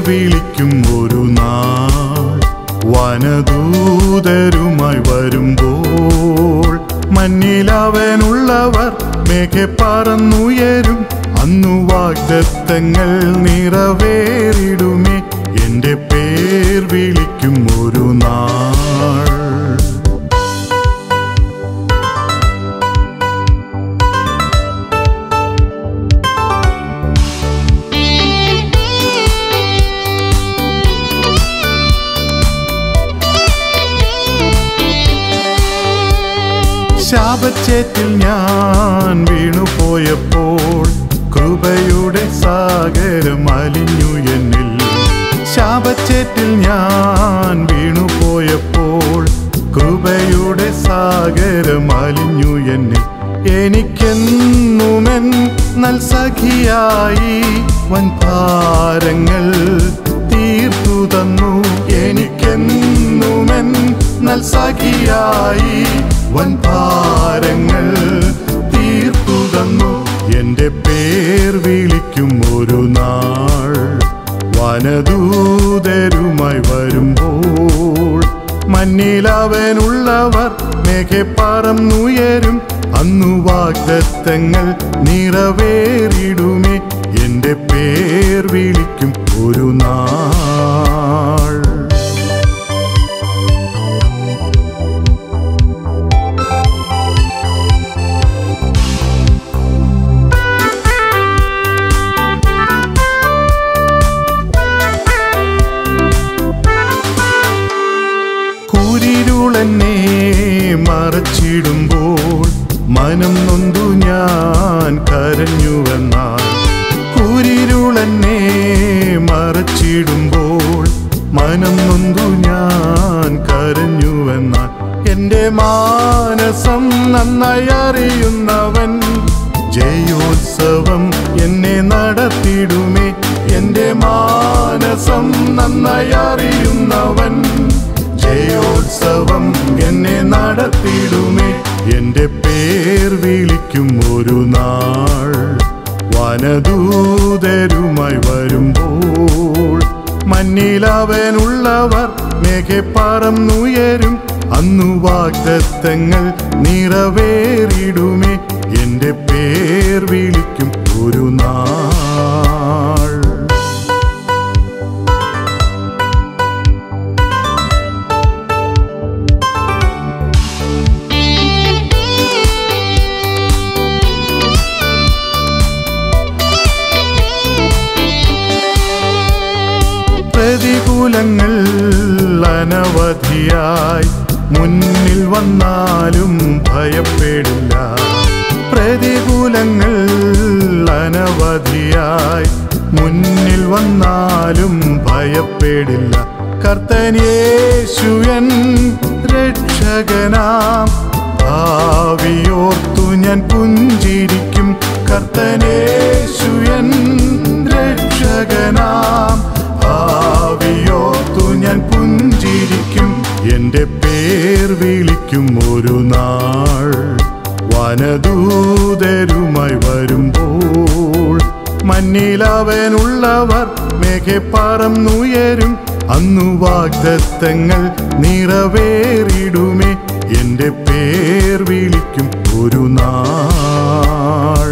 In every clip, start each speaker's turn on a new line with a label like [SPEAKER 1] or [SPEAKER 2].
[SPEAKER 1] വിളിക്കും ഒരു നാൾ വനദൂതരുമായി വരുമ്പോൾ മഞ്ഞിലവനുള്ളവർ മേഘെ പറന്നുയരും അന്നു വാഗ്ദത്തങ്ങൾ നിറവേറിടുമേ എന്റെ പേർ വിളിക്കും ഒരു നാൾ ശാപച്ചേറ്റിൽ ഞാൻ വീണുപോയപ്പോൾ കൃപയുടെ സാഗരം അലിഞ്ഞു എന്നിൽ ശാപച്ചേറ്റിൽ ഞാൻ വീണുപോയപ്പോൾ കൃപയുടെ സാഗരം അലിഞ്ഞു എന്നിൽ എനിക്കെന്നുമെൻ നൽസഖിയായി വൻഭാരങ്ങൾ തീർത്തു തന്നു എനിക്കെന്നുമെൻ നൽസഖിയായി വൻഭാരങ്ങൾ തീർത്തു തന്നു എന്റെ പേർ വിളിക്കും ഒരു നാൾ വനദൂതരുമായി വരുമ്പോൾ മഞ്ഞിലവനുള്ളവർ മേഘെ പറന്നുയരും അന്നു വാഗ്ദത്തങ്ങൾ നിറവേറിടുമേ എന്റെ പേർ വിളിക്കും ഒരു നാൾ കൂരിരുളെന്നെ മറച്ചിടുമ്പോൾ മനം നൊന്തു ഞാൻ കരഞ്ഞുവെന്നാൽ കൂരിരുളെന്നെ മറച്ചിടുമ്പോൾ മനം നൊന്തു ഞാൻ കരഞ്ഞുവെന്നാൽ എൻ്റെ മാനസം നന്നായി അറിയുന്നവൻ ജയോത്സവം എന്നെ നടത്തിടുമേ എൻ്റെ മാനസം നന്നായി അറിയുന്നവൻ ജയോത്സവം എന്നെ നടത്തിടുമേ എന്റെ പേർ വിളിക്കും ഒരു നാൾ വനദൂതരുമായി വരുമ്പോൾ മഞ്ഞിലവനുള്ളവർ മേഘെ പറന്നുയരും അന്നു വാഗ്ദത്തങ്ങൾ നിറവേറിടുമേ എന്റെ പേർ വിളിക്കും ഒരു നാൾ പ്രതികൂലങ്ങൾ അനവധിയായി മുന്നിൽ വന്നാലും ഭയപ്പെടില്ല പ്രതികൂലങ്ങൾ അനവധിയായി മുന്നിൽ വന്നാലും ഭയപ്പെടില്ല കർത്തൻ യേശുയൻ രക്ഷകനാം ഭാവിയോർത്തു ഞാൻ പുഞ്ചിരിക്കും കർത്തനേശുയൻ രക്ഷകനാം ഭാവിയോർത്തു ഞാൻ പുഞ്ചിരിക്കും എന്റെ പേർ വിളിക്കും ഒരു നാൾ വനദൂതരുമായി വരുമ്പോൾ മഞ്ഞിലവനുള്ളവർ മേഘെ പറന്നുയരും അന്നു വാഗ്ദത്തങ്ങൾ നിറവേറിടുമേ എന്റെ പേർ വിളിക്കും ഒരു നാൾ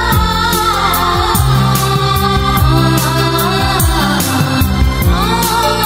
[SPEAKER 2] ആ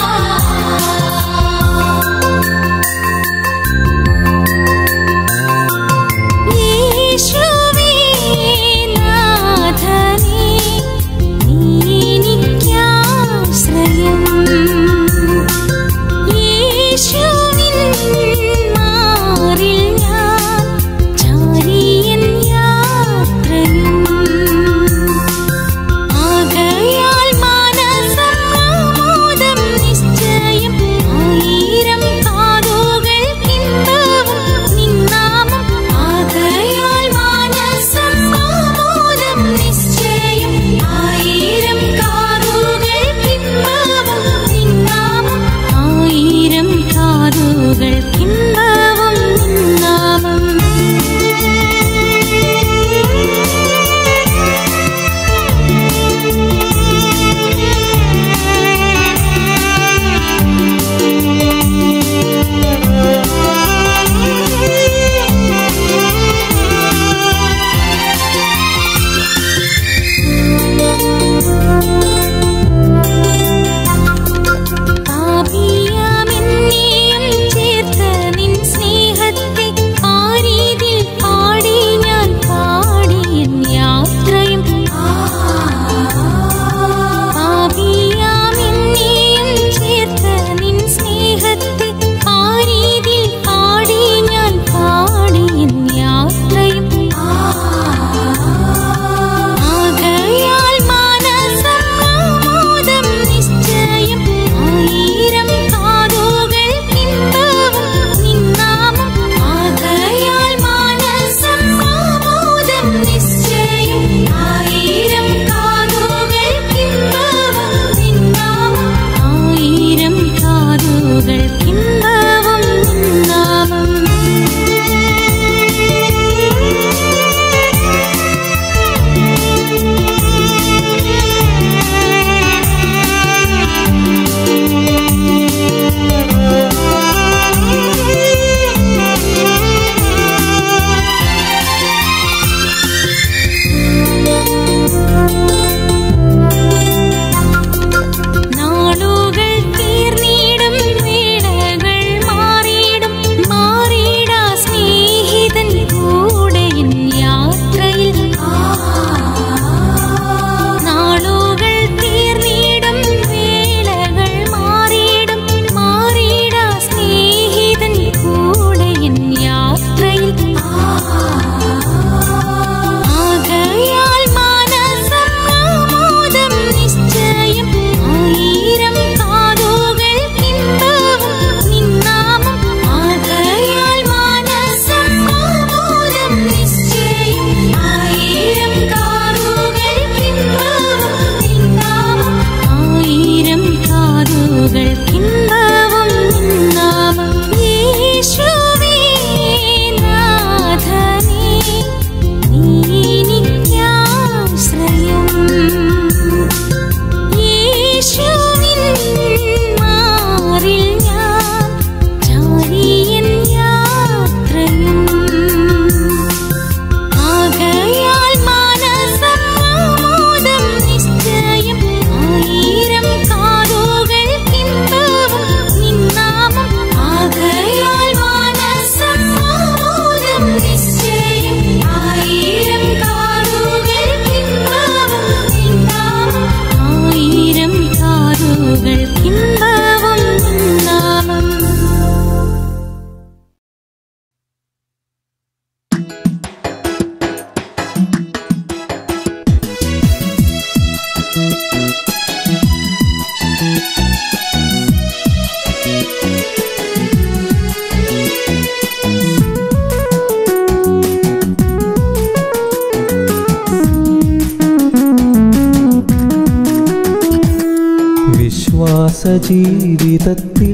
[SPEAKER 2] ജീവിതത്തിൽ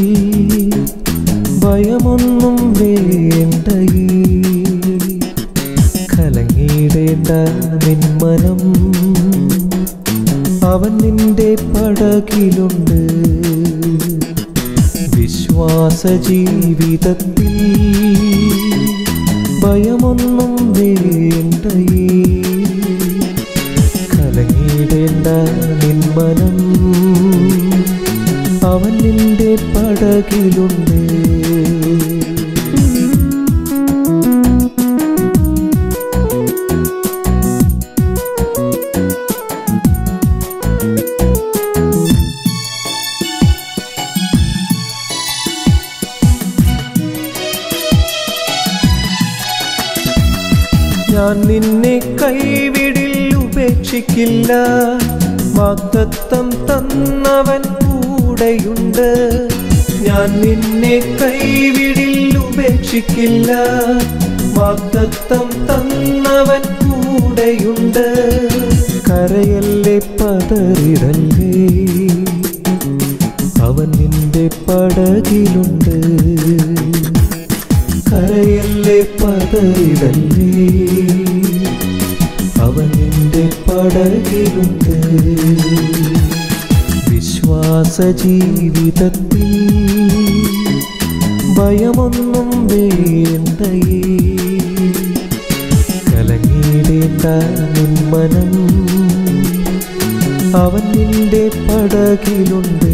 [SPEAKER 2] ഭയമൊന്നും വേണ്ടയേ കലങ്ങിടേണ്ട നിന്മനം അവൻ നിന്റെ പടകിലുണ്ട് വിശ്വാസ ജീവിതത്തിൽ ഭയമൊന്നും വേണ്ടയേ കലങ്ങിടേണ്ട നിന്മനം അവൻ നിന്റെ പടകിലുണ്ട് ഞാൻ നിന്നെ കൈവിടിൽ ഉപേക്ഷിക്കില്ല വാഗ്ദത്തം തന്നവൻ കൂടെയുണ്ട് ഞാൻ നിന്നെ കൈവിടിൽ ഉപേക്ഷിക്കില്ല വാഗ്ദത്തം തന്നവൻ കൂടെയുണ്ട് കരയല്ലേ പതറിടല്ലേ അവൻ നിന്റെ പടകിലുണ്ട് കരയല്ലേ പതറിടല്ലേ അവൻ നിന്റെ പടകിലുണ്ട് വിശ്വാസ ജീവിതത്തിൽ ഭയമൊന്നും വേണ്ടയേ കലങ്ങിടേണ്ട നിന്മനം അവൻ നിന്റെ പടകിലുണ്ട്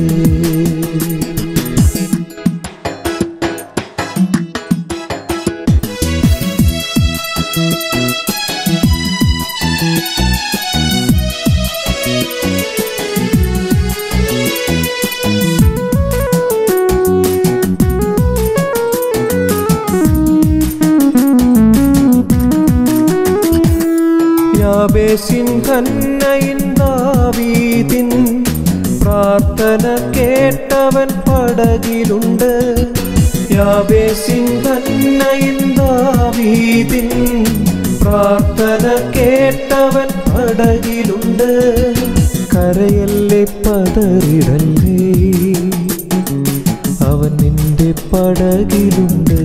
[SPEAKER 2] യാബേസിൻ കന്നയിൻ ദാവീദിൻ പ്രാർത്ഥന കേട്ടവൻ പടകിലുണ്ട് യാബേസിൻ കന്നയിൻ ദാവീദിൻ പ്രാർത്ഥന കേട്ടവൻ പടകിലുണ്ട് കരയല്ലേ പതറിടല്ലേ അവൻ നിന്റെ പടകിലുണ്ട്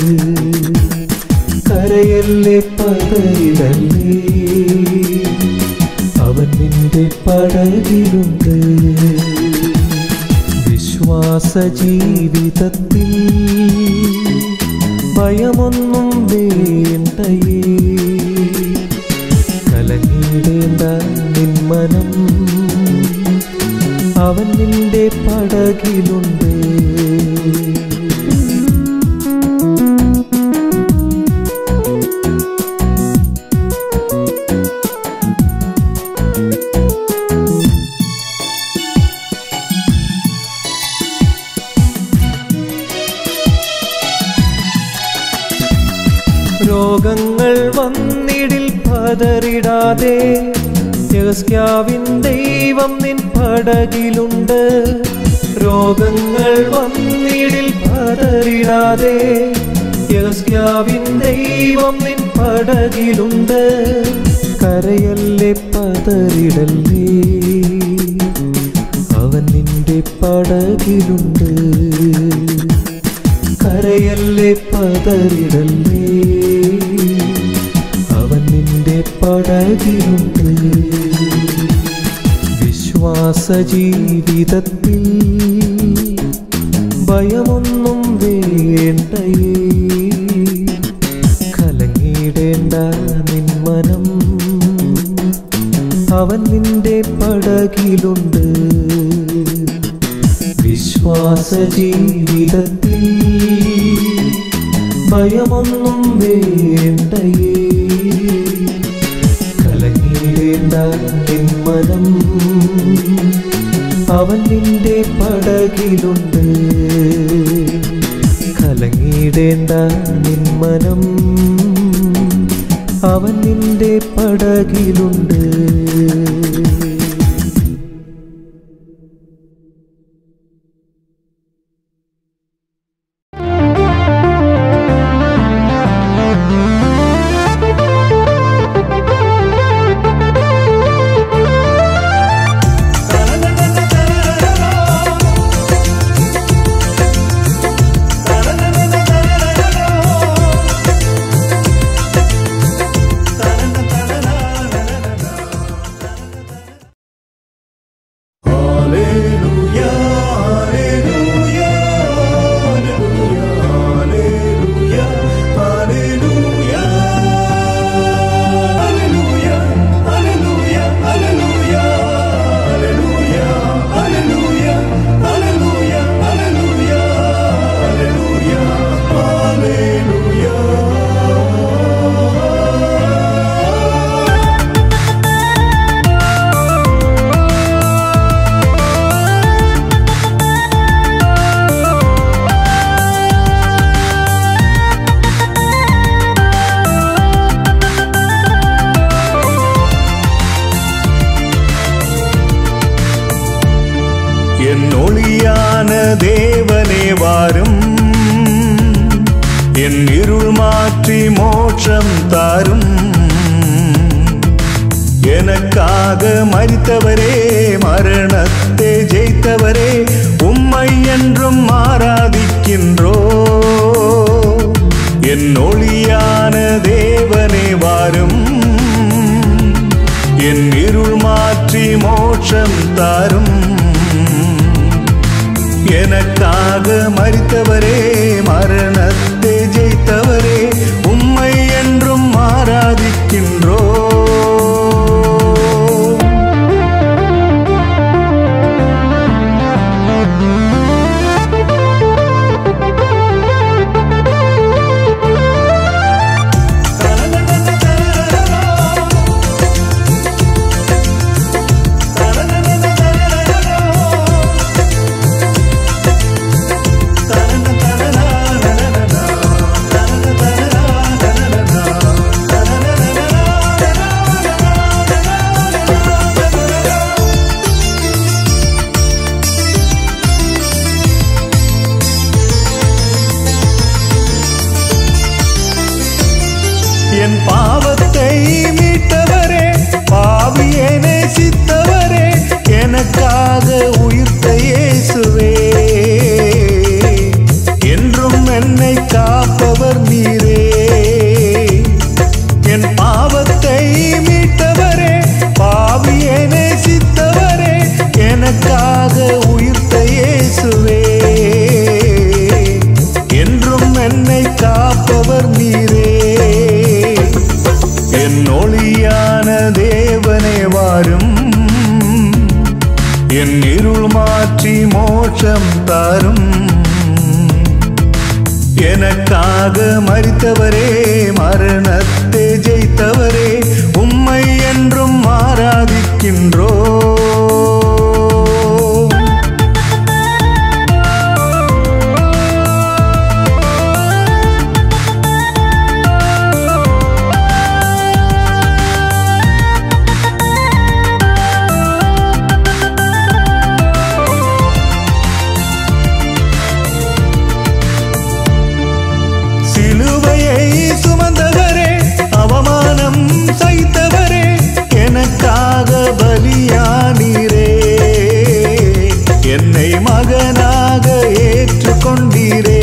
[SPEAKER 2] കരയല്ലേ പതറിടല്ലേ അവൻ നിന്റെ പടകിലുണ്ട് വിശ്വാസ ജീവിതത്തിൽ ഭയമൊന്നും വേണ്ടയേ കലങ്ങിടേണ്ട നിന്മനം അവൻ നിന്റെ പടകിലുണ്ട് രോഗങ്ങൾ വന്നിടിൽ പതറിടാതെ യഹസ്ക്യാവിൻ ദൈവം നിൻ പടകിലുണ്ട് രോഗങ്ങൾ വന്നിടിൽ പതറിടാതെ യഹസ്ക്യാവിൻ ദൈവം നിൻ പടകിലുണ്ട് കരയല്ലേ പതറിടല്ലേ അവൻ നിന്റെ പടകിലുണ്ട് കരയല്ലേ പതറിടല്ലേ അവൻ നിന്റെ പടകിലുണ്ട് വിശ്വാസ ജീവിതത്തിൽ ഭയമൊന്നും വേണ്ടയേ കലങ്ങിടേണ്ട നിന്മനം അവൻ നിന്റെ പടകിലുണ്ട് വിശ്വാസ ജീവിതത്തിൽ ഭയമൊന്നും വേണ്ടയേ കലങ്ങിടേണ്ട നിന്മനം അവൻ നിന്റെ പടകിലുണ്ട് കലങ്ങിടേണ്ട നിന്മനം അവൻ നിന്റെ പടകിലുണ്ട്
[SPEAKER 3] Da தேவனே வாரும் என் இருள் மாற்றி மோட்சம் தாரும் எனக்காக மரித்தவரே மரணத்தை ஜெயித்தவரே உம்மை என்றும் ஆராதிக்கின்றோ என் ஒளியான தேவனே வாரும் என் இருள் மாற்றி மோட்சம் தாரும் எனக்காக மரித்தவரே மரணத்தை ஜெயித்தவரே உம்மை என்றும் ஆராதிக்கின்றோ என் பாவத்தை மீட்டவரே பாவியை நேசித்தவரே எனக்காக உயிர்த்த இயேசுவே என்றும் என்னை காப்பவர் நீரே என் பாவத்தை மீட்டவரே பாவியை நேசித்தவரே எனக்காக உயிர்த்த இயேசுவே என்றும் என்னை காப்பவர் நீரே என் ஒளியான தேவனே வாரும் என் இருள் மாற்றி மோட்சம் தாரும் எனக்காக மரித்தவரே மரணத்தை ஜெயித்தவரே உம்மை என்றும் ஆராதிக்கின்றோ சிலுவையை சுமந்தவரே அவமானம் சைத்தவரே எனக்காக பலியானீரே என்னை மகனாக ஏற்றுக்கொண்டீரே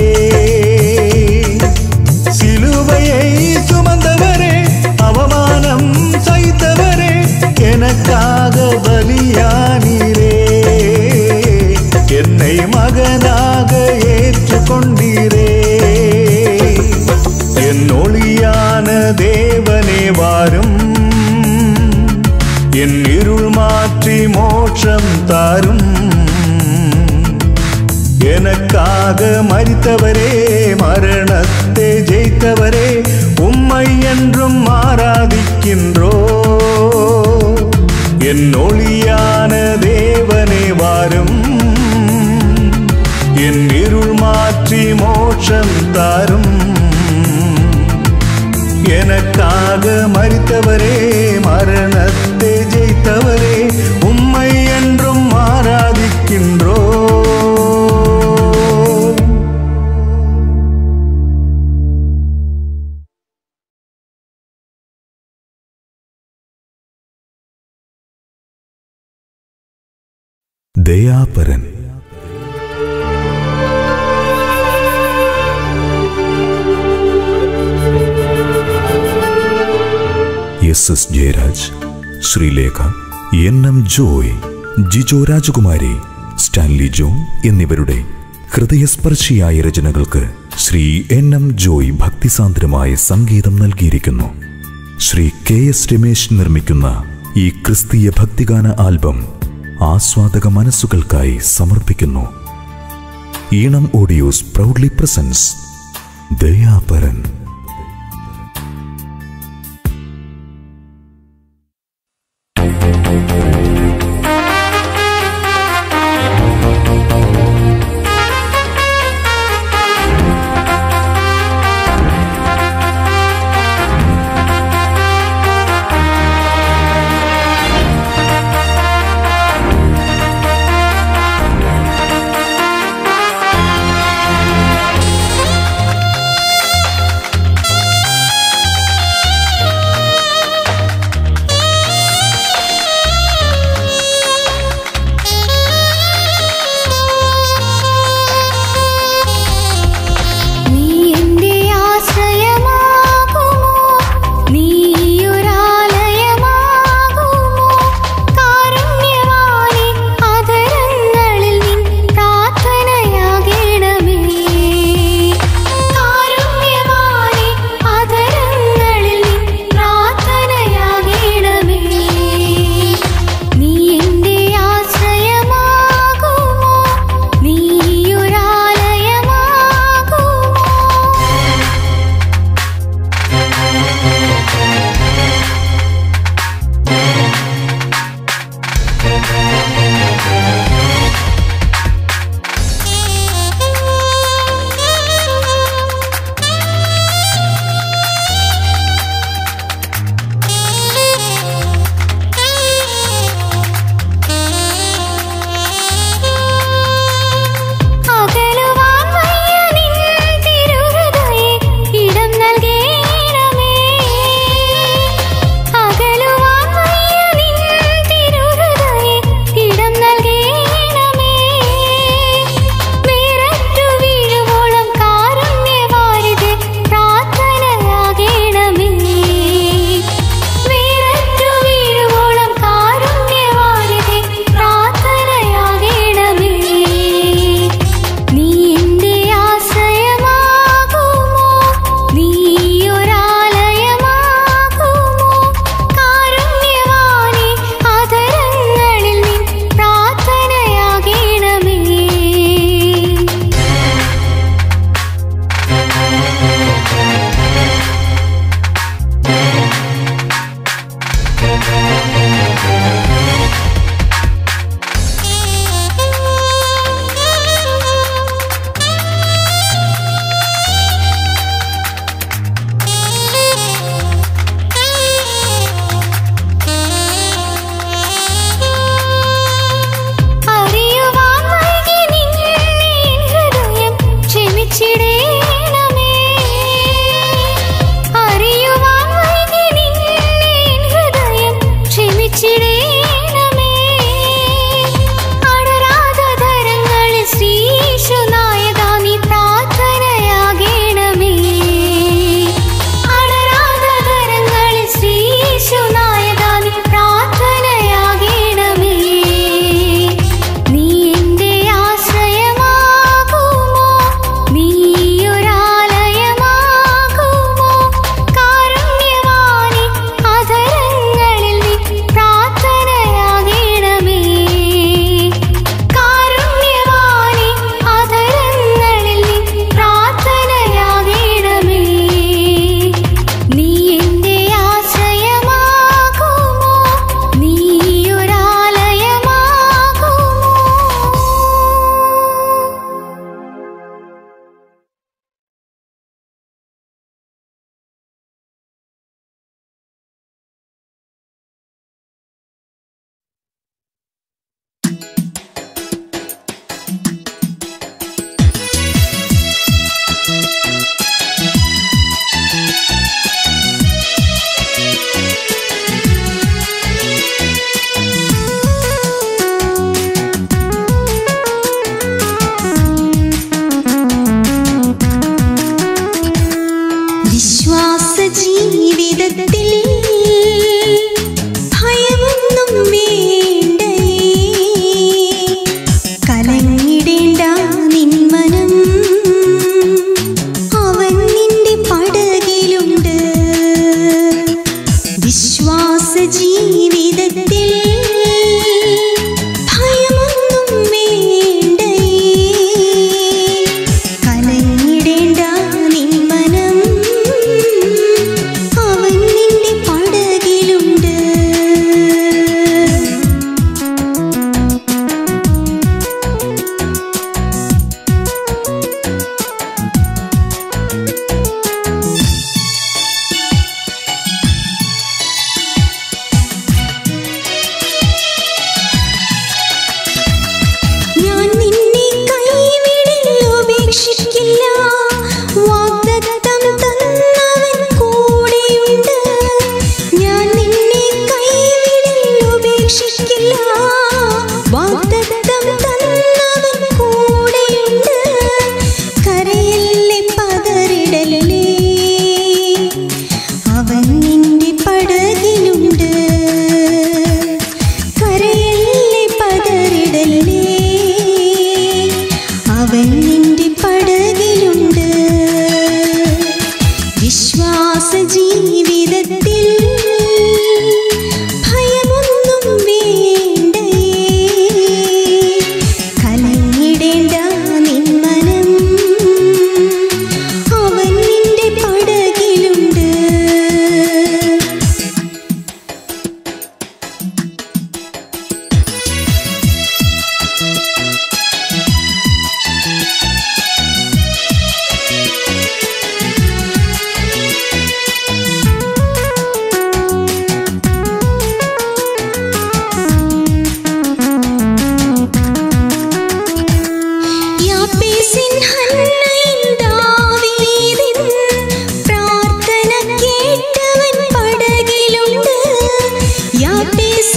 [SPEAKER 3] சிலுவையை சுமந்தவரே அவமானம் சைத்தவரே எனக்காக பலியானீரே என்னை மகனாக ஏற்றுக்கொண்டீரே என் ஒளியான தேவனே வாரும் என் இருள் மாற்றி மோட்சம் தாரும் எனக்காக மரித்தவரே மரணத்தை ஜெயித்தவரே உம்மை என்றும் ஆராதிக்கின்றோ என் ஒளியான தேவனே வாரும் என் இருள் மாற்றி மோட்சம் தாரும் எனக்காக மரித்தவரே மரணத்தை ஜெயித்தவரே உம்மை என்றும் ஆராதிக்கின்றோ
[SPEAKER 1] Dayaparan S S Jayaraj Sreelekha N M Joy Jijo Rajakumari Stanley John എന്നിവരുടെ ഹൃദയസ്പർശിയായ രചനകൾക്ക് ശ്രീ എൻ എം ജോയ് ഭക്തിസാന്ദ്രമായ സംഗീതം നൽകിയിരിക്കുന്നു ശ്രീ കെ എസ് രമേശ് നിർമ്മിക്കുന്ന ഈ ക്രിസ്തീയ ഭക്തിഗാന ആൽബം ആസ്വാദക മനസ്സുകൾക്കായി സമർപ്പിക്കുന്നു ഈണം ഓഡിയോസ് പ്രൗഡ്ലി പ്രസൻസ് ദയാപരൻ
[SPEAKER 4] യേശുവേ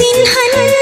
[SPEAKER 4] സിൻഹൻ